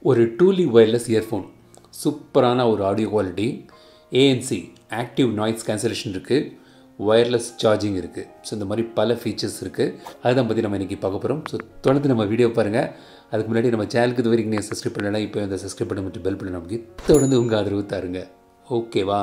ஒரு duly wireless earphone சூப்பரான ஒரு audio quality ANC active noise cancellation இருக்குது ஒயர்லெஸ் சார்ஜிங் இருக்குது ஸோ இந்த மாதிரி பல ஃபீச்சர்ஸ் இருக்குது அதுதான் பற்றி நம்ம இன்றைக்கி பார்க்க போகிறோம் ஸோ தொடர்ந்து நம்ம வீடியோ பாருங்கள் அதுக்கு முன்னாடி நம்ம சேனலுக்கு இது வரைக்கும் நீங்கள் சப்ஸ்கிரைப் பண்ணலைன்னா இப்போ இந்த சப்ஸ்கிரைப் பண்ண மட்டும் பெல் பண்ண நமக்கு தொடர்ந்து உங்கள் ஆதரவு தாருங்க ஓகேவா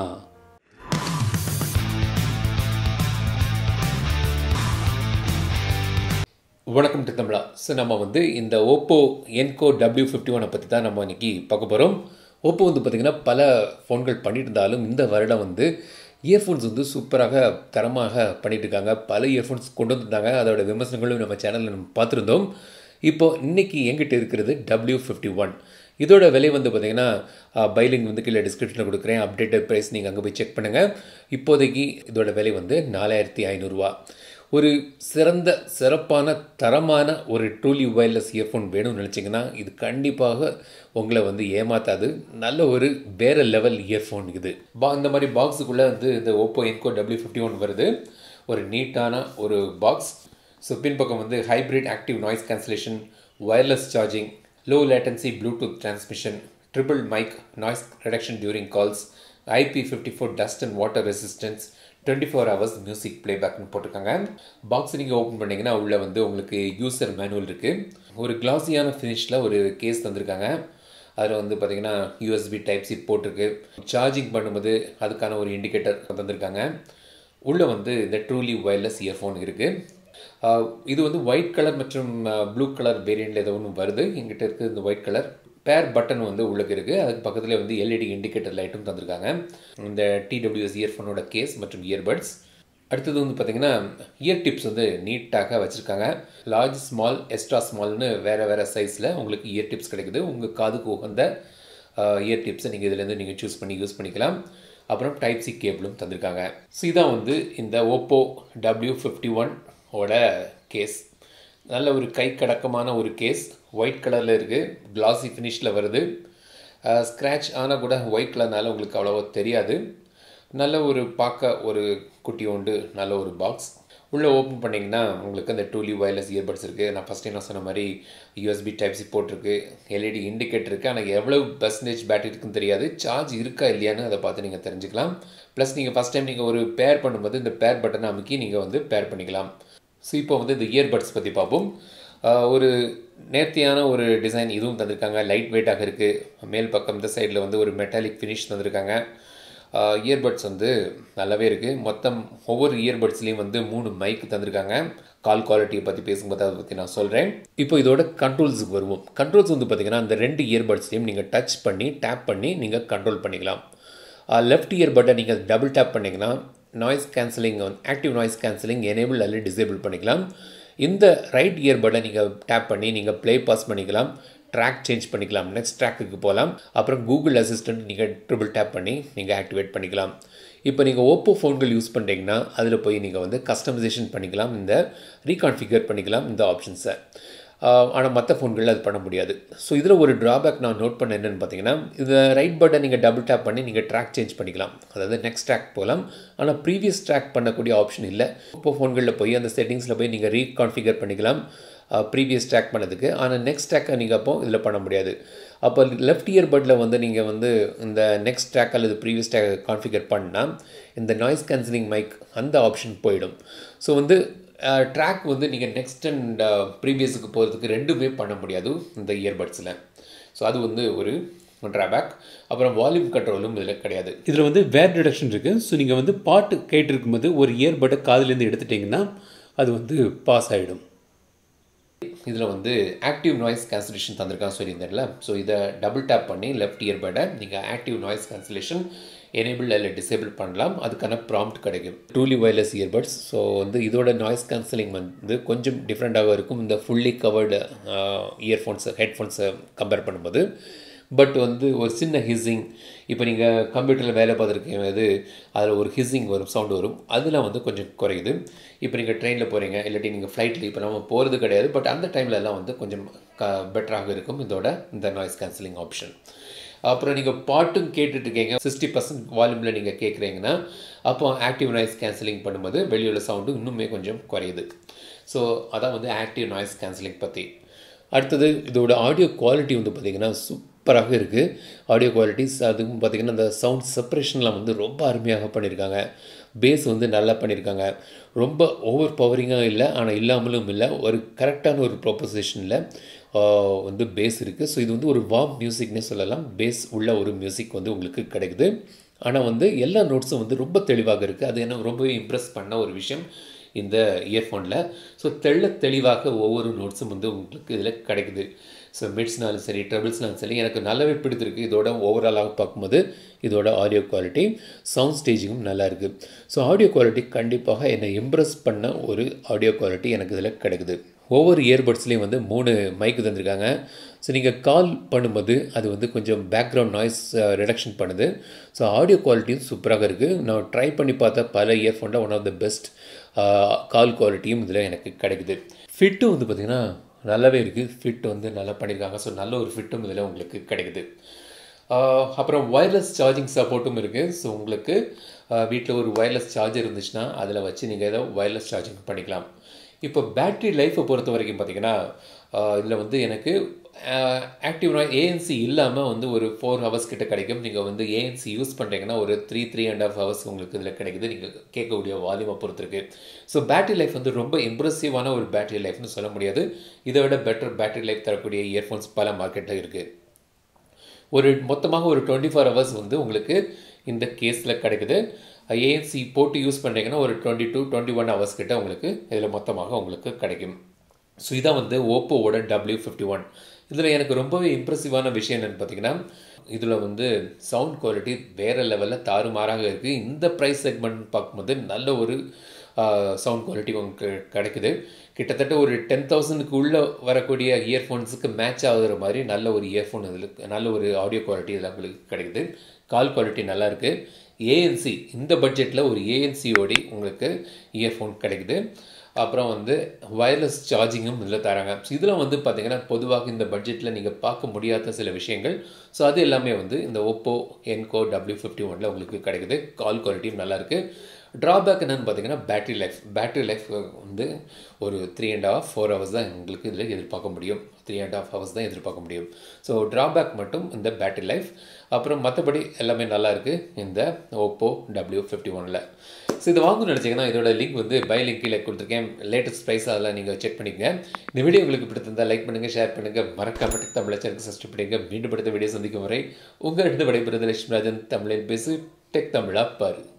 வணக்கம் டு தமிழா ஸோ நம்ம வந்து இந்த ஓப்போ என்கோ டபிள்யூ ஃபிஃப்டி ஒனை பற்றி தான் நம்ம இன்றைக்கி பார்க்க போகிறோம் ஓப்போ வந்து பார்த்திங்கன்னா பல ஃபோன்கள் பண்ணிட்டு இருந்தாலும் இந்த வருடம் வந்து இயர்ஃபோன்ஸ் வந்து சூப்பராக தரமாக பண்ணிட்டு இருக்காங்க பல இயர்ஃபோன்ஸ் கொண்டு வந்திருந்தாங்க அதோட விமர்சனங்களும் நம்ம சேனலில் நம்ம பார்த்துருந்தோம் இப்போ இன்றைக்கி எங்கிட்ட இருக்கிறது டபிள்யூ ஃபிஃப்டி ஒன் இதோட விலை வந்து பார்த்தீங்கன்னா பைலிங் வந்து கீழே டிஸ்கிரிப்ஷனில் கொடுக்குறேன் அப்டேட்டட் ப்ரைஸ் நீங்கள் அங்கே போய் செக் பண்ணுங்கள் இப்போதைக்கு இதோட விலை வந்து நாலாயிரத்தி ஐநூறுரூவா ஒரு சிறந்த சிறப்பான தரமான ஒரு ட்ரூலி ஒயர்லெஸ் இயர்ஃபோன் வேணும்னு நினச்சிங்கன்னா இது கண்டிப்பாக உங்களை வந்து ஏமாத்தாது நல்ல ஒரு வேறு லெவல் இயர்ஃபோன் இது பா இந்த மாதிரி பாக்ஸுக்குள்ளே வந்து இந்த ஓப்போ என்கோ டபிள்யூ ஃபிஃப்டி ஒன் வருது ஒரு நீட்டான ஒரு பாக்ஸ் ஸோ பின்பக்கம் வந்து hybrid active noise cancellation wireless charging low latency Bluetooth transmission triple mic noise reduction during calls IP fifty four dust and water resistance twenty four hours music ப்ளேபேக்னு போட்டிருக்காங்க box நீங்கள் open பண்ணிங்கன்னா உள்ளே வந்து உங்களுக்கு user manual இருக்குது ஒரு கிளாஸியான ஃபினிஷில் ஒரு கேஸ் தந்திருக்காங்க அதில் வந்து பார்த்திங்கன்னா யூஎஸ்பி டைப் சி போட்டிருக்கு சார்ஜிங் பண்ணும்போது அதுக்கான ஒரு இண்டிகேட்டர் தந்திருக்காங்க உள்ளே வந்து இந்த ட்ரூலி ஒயர்லெஸ் இயர்ஃபோன் இருக்குது இது வந்து ஒயிட் கலர் மற்றும் ப்ளூ கலர் வேரியண்ட்டில் ஏதோ ஒன்று வருது எங்கிட்ட இருக்குது இந்த ஒயிட் கலர் பேர் பட்டன் வந்து உள்ளுக்கு இருக்குது அதுக்கு பக்கத்தில் வந்து எல்இடி இண்டிகேட்டர் லைட்டும் தந்திருக்காங்க இந்த டிடபிள்யூஎஸ் இயர்ஃபோனோட கேஸ் மற்றும் இயர்பட்ஸ் அடுத்தது வந்து பார்த்திங்கன்னா இயர் டிப்ஸ் வந்து நீட்டாக வச்சுருக்காங்க லார்ஜ் ஸ்மால் எக்ஸ்ட்ரா ஸ்மால்னு வேறு வேறு சைஸில் உங்களுக்கு இயர் டிப்ஸ் கிடைக்குது உங்கள் காதுக்கு உகந்த இயர் டிப்ஸை நீங்கள் இதுலேருந்து நீங்கள் சூஸ் பண்ணி யூஸ் பண்ணிக்கலாம் அப்புறம் டைப் சி கேபிளும் தந்திருக்காங்க ஸோ இதான் வந்து இந்த ஓப்போ டபிள்யூ ஃபிஃப்டி ஒன் ஓட கேஸ் நல்ல ஒரு கை கடக்கமான ஒரு கேஸ் ஒயிட் கலரில் இருக்குது கிளாஸி ஃபினிஷில் வருது ஸ்க்ராட்ச் ஆனால் கூட ஒயிட் கலர்னால உங்களுக்கு அவ்வளோவா தெரியாது நல்ல ஒரு பார்க்க ஒரு குட்டி உண்டு நல்ல ஒரு பாக்ஸ் உள்ளே ஓப்பன் பண்ணிங்கன்னா உங்களுக்கு அந்த டூலி ஒயர்லெஸ் இயர்பட்ஸ் இருக்குது நான் ஃபஸ்ட் நான் சொன்ன மாதிரி யூஎஸ்பி டைப் சி போட்டிருக்கு எல்இடி இண்டிகேட்டர் இருக்குது ஆனால் எவ்வளோ பர்சன்டேஜ் பேட்டரி இருக்குன்னு தெரியாது சார்ஜ் இருக்கா இல்லையான்னு அதை பார்த்து நீங்கள் தெரிஞ்சுக்கலாம் ப்ளஸ் நீங்கள் ஃபஸ்ட் டைம் நீங்கள் ஒரு பேர் பண்ணும்போது இந்த பேர் பட்டனை அமுக்கி நீங்கள் வந்து பேர் பண்ணிக்கலாம் ஸோ இப்போ வந்து இந்த இயர்பட்ஸ் பற்றி பார்ப்போம் ஒரு நேர்த்தியான ஒரு டிசைன் இதுவும் தந்திருக்காங்க லைட் வெயிட்டாக இருக்குது மேல் பக்கம் இந்த சைடில் வந்து ஒரு மெட்டாலிக் ஃபினிஷ் தந்திருக்காங்க இயர்பட்ஸ் வந்து நல்லாவே இருக்குது மொத்தம் ஒவ்வொரு இயர்பட்ஸ்லேயும் வந்து மூணு மைக் தந்திருக்காங்க கால் குவாலிட்டியை பற்றி பேசும்போது அதை பற்றி நான் சொல்கிறேன் இப்போ இதோட கண்ட்ரோல்ஸுக்கு வருவோம் கண்ட்ரோல்ஸ் வந்து பார்த்திங்கன்னா அந்த ரெண்டு இயர்பட்ஸ்லையும் நீங்கள் டச் பண்ணி டேப் பண்ணி நீங்கள் கண்ட்ரோல் பண்ணிக்கலாம் லெஃப்ட் இயர்பட்டை நீங்கள் டபுள் டேப் பண்ணிங்கன்னா noise cancelling active noise cancelling enable அல்லது டிசேபிள் பண்ணிக்கலாம் இந்த ரைட் இயர்பட்டை நீங்கள் டேப் பண்ணி நீங்கள் ப்ளே பாஸ் பண்ணிக்கலாம் ட்ராக் சேஞ்ச் பண்ணிக்கலாம் நெக்ஸ்ட் ட்ராக்குக்கு போகலாம் அப்புறம் கூகுள் அசிஸ்டன்ட் நீங்கள் ட்ரிபிள் டேப் பண்ணி நீங்கள் ஆக்டிவேட் பண்ணிக்கலாம் இப்போ நீங்கள் ஓப்போ ஃபோன்கள் யூஸ் பண்ணுறீங்கன்னா அதில் போய் நீங்கள் வந்து கஸ்டமைசேஷன் பண்ணிக்கலாம் இந்த ரீகான்ஃபிகர் பண்ணிக்கலாம் இந்த ஆப்ஷன்ஸை ஆனால் மற்ற ஃபோன்களில் அது பண்ண முடியாது ஸோ இதில் ஒரு ட்ராபேக் நான் நோட் பண்ண என்னென்னு பார்த்தீங்கன்னா இந்த ரைட் பட்டன் நீங்கள் டபுள் டேப் பண்ணி நீங்கள் ட்ராக் சேஞ்ச் பண்ணிக்கலாம் அதாவது நெக்ஸ்ட் ட்ராக் போகலாம் ஆனால் ப்ரீவியஸ் ட்ராக் பண்ணக்கூடிய ஆப்ஷன் இல்லை இப்போ ஃபோன்களில் போய் அந்த செட்டிங்ஸில் போய் நீங்கள் ரீகான்ஃபிகர் பண்ணிக்கலாம் ப்ரீவியஸ் ட்ராக் பண்ணதுக்கு ஆனால் நெக்ஸ்ட் ட்ராக்கை நீங்கள் அப்போ இதில் பண்ண முடியாது அப்போ லெஃப்ட் இயர் பட்டில் வந்து நீங்கள் வந்து இந்த நெக்ஸ்ட் ட்ராக் அல்லது ப்ரீவியஸ் ட்ராக் கான்ஃபிகர் பண்ணால் இந்த நாய்ஸ் கேன்சலிங் மைக் அந்த ஆப்ஷன் போயிடும் ஸோ வந்து ட்ராக் வந்து நீங்கள் நெக்ஸ்ட் அண்ட் ப்ரீவியஸுக்கு போகிறதுக்கு ரெண்டுமே பண்ண முடியாது இந்த இயர்பட்ஸில் ஸோ அது வந்து ஒரு ட்ராபேக் அப்புறம் வால்யூம் கண்ட்ரோலும் இதில் கிடையாது இதில் வந்து வேர் டிடக்ஷன் இருக்குது ஸோ நீங்கள் வந்து பாட்டு கேட்டிருக்கும்போது ஒரு இயர்பட்டை காதுலேருந்து எடுத்துட்டிங்கன்னா அது வந்து பாஸ் ஆகிடும் இதில் வந்து ஆக்டிவ் நாய்ஸ் கேன்சலேஷன் தந்திருக்கான்னு சொல்லியிருந்தேன்ல ஸோ இதை டபுள் டேப் பண்ணி லெஃப்ட் இயர்பட்டை நீங்கள் ஆக்டிவ் நாய்ஸ் கேன்சலேஷன் எனேபிள் இல்லை டிசேபிள் பண்ணலாம் அதுக்கான ப்ராம்ப்ட் கிடைக்கும் ட்ரூலி ஒயர்லெஸ் இயர்பட்ஸ் ஸோ வந்து இதோட நாய்ஸ் கேன்சலிங் வந்து கொஞ்சம் டிஃப்ரெண்ட்டாக இருக்கும் இந்த ஃபுல்லி கவர்டு இயர்ஃபோன்ஸை ஹெட்ஃபோன்ஸை கம்பேர் பண்ணும்போது பட் வந்து ஒரு சின்ன ஹிஸ்ஸிங் இப்போ நீங்கள் கம்ப்யூட்டரில் வேலை பார்த்துருக்கீங்க அதில் ஒரு ஹிஸ்ஸிங் வரும் சவுண்டு வரும் அதில் வந்து கொஞ்சம் குறையுது இப்போ நீங்கள் ட்ரெயினில் போகிறீங்க இல்லாட்டி நீங்கள் ஃப்ளைட்டில் இப்போ நம்ம போகிறது கிடையாது பட் அந்த டைமில் எல்லாம் வந்து கொஞ்சம் க பெட்டராக இருக்கும் இதோட இந்த நாய்ஸ் கேன்சலிங் ஆப்ஷன் அப்புறம் நீங்கள் பாட்டும் கேட்டுட்டு இருக்கீங்க சிக்ஸ்டி பர்சன்ட் வால்யூமில் நீங்கள் கேட்குறீங்கன்னா அப்போ ஆக்டிவ் நாய்ஸ் கேன்சலிங் பண்ணும்போது வெளியுள்ள சவுண்டு இன்னுமே கொஞ்சம் குறையுது ஸோ அதான் வந்து ஆக்டிவ் நாய்ஸ் கேன்சலிங் பற்றி அடுத்தது இதோட ஆடியோ குவாலிட்டி வந்து பார்த்திங்கன்னா சூப்பர் சூப்பராக இருக்குது ஆடியோ குவாலிட்டிஸ் அதுவும் பார்த்திங்கன்னா அந்த சவுண்ட் செப்பரேஷன்லாம் வந்து ரொம்ப அருமையாக பண்ணியிருக்காங்க பேஸ் வந்து நல்லா பண்ணியிருக்காங்க ரொம்ப ஓவர் பவரிங்காக இல்லை ஆனால் இல்லாமலும் இல்லை ஒரு கரெக்டான ஒரு ப்ரொப்போசிஷனில் வந்து பேஸ் இருக்குது ஸோ இது வந்து ஒரு வார்ம் மியூசிக்னே சொல்லலாம் பேஸ் உள்ள ஒரு மியூசிக் வந்து உங்களுக்கு கிடைக்குது ஆனால் வந்து எல்லா நோட்ஸும் வந்து ரொம்ப தெளிவாக இருக்குது அது என்ன ரொம்பவே இம்ப்ரெஸ் பண்ண ஒரு விஷயம் இந்த இயர்ஃபோனில் ஸோ தெள்ள தெளிவாக ஒவ்வொரு நோட்ஸும் வந்து உங்களுக்கு இதில் கிடைக்குது ஸோ மிட்ஸ்னாலும் சரி ட்ரபிள்ஸ்னாலும் சரி எனக்கு நல்லாவே பிடித்திருக்கு இதோட ஓவராலாக பார்க்கும்போது இதோட ஆடியோ குவாலிட்டி சவுண்ட் ஸ்டேஜிங்கும் நல்லா இருக்குது ஸோ ஆடியோ குவாலிட்டி கண்டிப்பாக என்னை இம்ப்ரெஸ் பண்ண ஒரு ஆடியோ குவாலிட்டி எனக்கு இதில் கிடைக்குது ஒவ்வொரு இயர்பட்ஸ்லேயும் வந்து மூணு மைக்கு தந்திருக்காங்க ஸோ நீங்கள் கால் பண்ணும்போது அது வந்து கொஞ்சம் பேக்ரவுண்ட் நாய்ஸ் ரிடக்ஷன் பண்ணுது ஸோ ஆடியோ குவாலிட்டியும் சூப்பராக இருக்குது நான் ட்ரை பண்ணி பார்த்த பல இயர்ஃபோனில் one of the best call குவாலிட்டியும் இதில் எனக்கு கிடைக்குது ஃபிட்டும் வந்து பார்த்திங்கன்னா நல்லாவே இருக்குது ஃபிட் வந்து நல்லா பண்ணியிருக்காங்க ஸோ நல்ல ஒரு ஃபிட்டும் இதில் உங்களுக்கு கிடைக்குது அப்புறம் ஒயர்லெஸ் சார்ஜிங் சப்போர்ட்டும் இருக்குது ஸோ உங்களுக்கு வீட்டில் ஒரு ஒயர்லெஸ் சார்ஜர் இருந்துச்சுன்னா அதில் வச்சு நீங்கள் ஏதோ ஒயர்லெஸ் சார்ஜிங் பண்ணிக்கலாம் இப்போ பேட்ரி லைஃப்பை பொறுத்த வரைக்கும் பார்த்திங்கன்னா இதில் வந்து எனக்கு ஆக்டிவ் ஏஎன்சி இல்லாமல் வந்து ஒரு ஃபோர் ஹவர்ஸ் கிட்ட கிடைக்கும் நீங்கள் வந்து ஏஎன்சி யூஸ் பண்ணுறீங்கன்னா ஒரு three three and half hours உங்களுக்கு இதில் கிடைக்குது நீங்கள் கேட்கக்கூடிய வால்யூமை பொறுத்திருக்கு ஸோ பேட்டரி லைஃப் வந்து ரொம்ப இம்ப்ரெசிவான ஒரு பேட்டரி லைஃப்னு சொல்ல முடியாது இதை விட பெட்டர் பேட்டரி லைஃப் தரக்கூடிய இயர்ஃபோன்ஸ் பல மார்க்கெட்டில் இருக்குது ஒரு மொத்தமாக ஒரு டுவெண்ட்டி ஃபோர் ஹவர்ஸ் வந்து உங்களுக்கு இந்த கேஸில் கிடைக்குது ஏஎன்சி போட்டு யூஸ் பண்ணுறீங்கன்னா ஒரு twenty two twenty one hours கிட்ட உங்களுக்கு இதில் மொத்தமாக உங்களுக்கு கிடைக்கும் ஸோ இதான் வந்து ஓப்போவோட டபிள்யூ ஃபிஃப்டி ஒன் இதில் எனக்கு ரொம்பவே இம்ப்ரெசிவான விஷயம் என்னென்னு பார்த்தீங்கன்னா இதில் வந்து சவுண்ட் குவாலிட்டி வேறு லெவலில் தாறுமாறாக இருக்குது இந்த ப்ரைஸ் செக்மெண்ட் பார்க்கும்போது நல்ல ஒரு சவுண்ட் குவாலிட்டி உங்களுக்கு கிடைக்குது கிட்டத்தட்ட ஒரு டென் தௌசண்ட்க்கு உள்ளே வரக்கூடிய இயர்ஃபோன்ஸுக்கு மேட்ச் ஆகுற மாதிரி நல்ல ஒரு இயர்ஃபோன் இதில் நல்ல ஒரு ஆடியோ குவாலிட்டி இதில் உங்களுக்கு கிடைக்குது கால் குவாலிட்டி நல்லா இருக்குது ஏஎன்சி இந்த பட்ஜெட்டில் ஒரு ஏஎன்சியோடி உங்களுக்கு இயர்ஃபோன் கிடைக்குது அப்புறம் வந்து வயர்லெஸ் சார்ஜிங்கும் இதில் தராங்க ஸோ இதில் வந்து பார்த்திங்கன்னா பொதுவாக இந்த பட்ஜெட்டில் நீங்கள் பார்க்க முடியாத சில விஷயங்கள் ஸோ அது எல்லாமே வந்து இந்த ஓப்போ என்கோ டபிள்யூ ஃபிஃப்டி ஒனில் உங்களுக்கு கிடைக்குது கால் குவாலிட்டியும் நல்லாயிருக்கு ட்ராபேக் என்னென்னு பார்த்தீங்கன்னா பேட்ரி லைஃப் பேட்ரி லைஃப் வந்து ஒரு three and half four hours தான் உங்களுக்கு இதில் எதிர்பார்க்க முடியும் த்ரீ அண்ட் ஹாஃப் ஹவர்ஸ் தான் எதிர்பார்க்க முடியும் ஸோ ட்ராபேக் மட்டும் இந்த பேட்ரி லைஃப் அப்புறம் மற்றபடி எல்லாமே நல்லா இருக்குது இந்த ஓப்போ டபிள்யூ ஃபிஃப்டி ஒனில் ஸோ இது வாங்கணும்னு நினச்சிங்கன்னா இதோட லிங்க் வந்து பை லிங்க் கீழே கொடுத்துருக்கேன் லேட்டஸ்ட் ப்ரைஸ் அதெல்லாம் நீங்கள் செக் பண்ணிக்கங்க இந்த வீடியோ உங்களுக்கு பிடித்திருந்தால் லைக் பண்ணுங்கள் ஷேர் பண்ணுங்கள் மறக்காம டெக் தமிழ் சேனலுக்கு சப்ஸ்கிரைப் பண்ணுங்க மீண்டும் படுத்த வீடியோ சந்திக்கும் வரை உங்கள் ரெண்டு விடைபெறுவது லட்சுமிராஜன் தமிழில் பேசு டெக் தமிழா பாரு